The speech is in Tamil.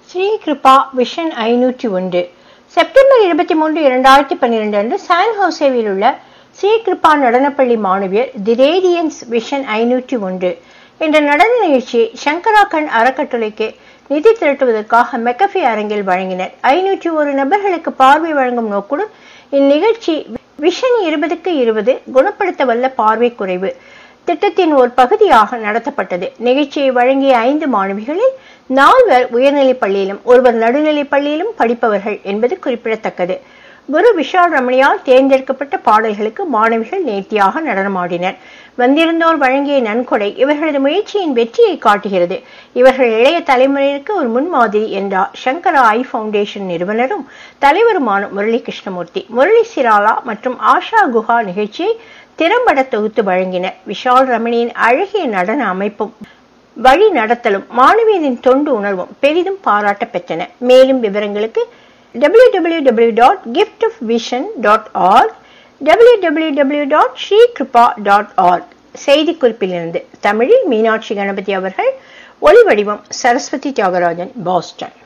ஸ்ரீ கிருபா விஷன் ஐநூற்றி ஒன்று செப்டம்பர் இருபத்தி மூன்று இரண்டாயிரத்தி பன்னிரண்டு அன்று சான் ஹோசேவில் உள்ள ஸ்ரீ கிருபா நடனப்பள்ளி மாணவியர் தி ரேடியன்ஸ் விஷன் ஐநூற்றி ஒன்று என்ற நடன நிகழ்ச்சியை சங்கராக்கன் அறக்கட்டளைக்கு நிதி திரட்டுவதற்காக மெக்கஃபி அரங்கில் வழங்கினர் ஐநூற்றி ஒரு நபர்களுக்கு பார்வை வழங்கும் நோக்குடன் இந்நிகழ்ச்சி விஷன் இருபதுக்கு இருபது குணப்படுத்த வல்ல பார்வை குறைவு திட்டத்தின் ஒரு பகுதியாக நடத்தப்பட்டது நிகழ்ச்சியை வழங்கிய ஐந்து மாணவிகளில் நால்வர் உயர்நிலைப் பள்ளியிலும் ஒருவர் நடுநிலைப் பள்ளியிலும் படிப்பவர்கள் என்பது குறிப்பிடத்தக்கது குரு விஷால் ரமணியால் தேர்ந்தெடுக்கப்பட்ட பாடல்களுக்கு மாணவிகள் நேர்த்தியாக நடனமாடினர் வந்திருந்தோர் வழங்கிய நன்கொடை இவர்களது முயற்சியின் வெற்றியை காட்டுகிறது இவர்கள் இளைய தலைமுறையிற்கு ஒரு முன்மாதிரி என்றார் சங்கரா ஐ ஃபவுண்டேஷன் நிறுவனரும் தலைவருமான முரளி கிருஷ்ணமூர்த்தி முரளி சிராலா மற்றும் ஆஷா குஹா நிகழ்ச்சியை திறம்பட தொகுத்து வழங்கினர் விஷால் ரமணியின் அழகிய நடன அமைப்பும் வழி நடத்தலும் மாணவியரின் தொண்டு உணர்வும் பெரிதும் பாராட்ட பெற்றன மேலும் விவரங்களுக்கு www.giftofvision.org www.ஸ்ரீகிருபா.org செய்திக்குறிப்பிலிருந்து தமிழில் மீனாட்சி கணபதி அவர்கள் ஒலி வடிவம் சரஸ்வதி தியாகராஜன் பாஸ்டன்